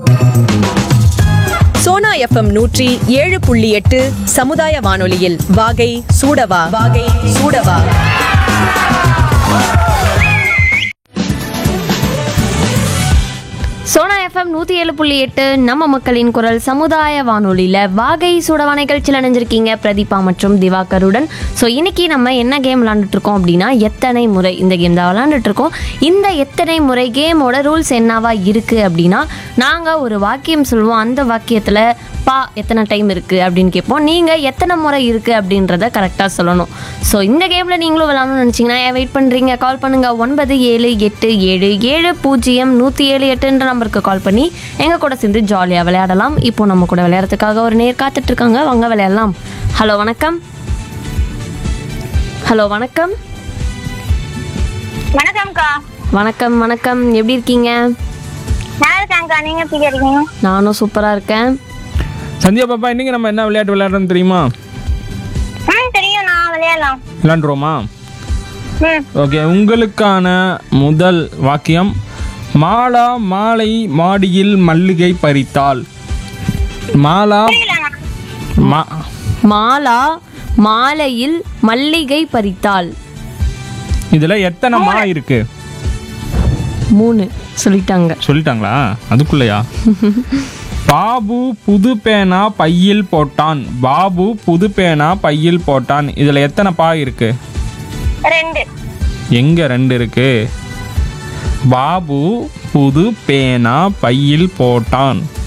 Sona FM நூற்றி ஏழு புள்ளி எட்டு சமுதாய வானொலியில் வாகை சூடவா வாகை சூடவா சோனா எஃப்எம் நூற்றி ஏழு புள்ளி எட்டு நம்ம மக்களின் குரல் சமுதாய வானொலியில் வாகை சூடவா நிகழ்ச்சியில் இணைஞ்சிருக்கீங்க பிரதீபா மற்றும் திவாகருடன் ஸோ இன்னைக்கு நம்ம என்ன கேம் விளாண்டுட்டு இருக்கோம் அப்படின்னா எத்தனை முறை இந்த கேம் தான் விளாண்டுட்டு இருக்கோம் இந்த எத்தனை முறை கேமோட ரூல்ஸ் என்னவா இருக்குது அப்படின்னா நாங்கள் ஒரு வாக்கியம் சொல்லுவோம் அந்த வாக்கியத்தில் பா எத்தனை டைம் இருக்குது அப்படின்னு கேட்போம் நீங்கள் எத்தனை முறை இருக்குது அப்படின்றத கரெக்டாக சொல்லணும் ஸோ இந்த கேமில் நீங்களும் விளாடணும்னு நினச்சிங்கன்னா ஏன் வெயிட் பண்ணுறீங்க கால் பண்ணுங்கள் ஒன்பது ஏழு எட்டு ஏழு ஏழு பூஜ்ஜியம் நூற்றி ஏழு எட்டுன்ற நம்பருக்கு கால் பண்ணி எங்கள் கூட சேர்ந்து ஜாலியாக விளையாடலாம் இப்போ நம்ம கூட விளையாடுறதுக்காக ஒரு நேர் காத்துட்டு இருக்காங்க வாங்க விளையாடலாம் ஹலோ வணக்கம் ஹலோ வணக்கம் வணக்கம்க்கா வணக்கம் வணக்கம் எப்படி இருக்கீங்க நல்லா இருக்கேன்க்கா நீங்க எப்படி இருக்கீங்க நானும் சூப்பராக இருக்கேன் சந்தியா பாப்பா இன்னைக்கு நம்ம என்ன விளையாட்டு விளையாடுறோம் தெரியுமா ம் தெரியும் நான் விளையாடலாம் விளையாண்டுருவோமா ம் ஓகே உங்களுக்கான முதல் வாக்கியம் மாலா மாலை மாடியில் மல்லிகை பறித்தாள் மாலா மா மாலா மாலையில் மல்லிகை பறித்தாள் இதுல எத்தனை மா இருக்கு மூணு சொல்லிட்டாங்க சொல்லிட்டாங்களா அதுக்குள்ளயா பாபு புது பேனா பையில் போட்டான் பாபு புது பேனா பையில் போட்டான் இதுல எத்தனை பா இருக்கு ரெண்டு எங்க ரெண்டு இருக்கு பாபு புது பேனா பையில் போட்டான்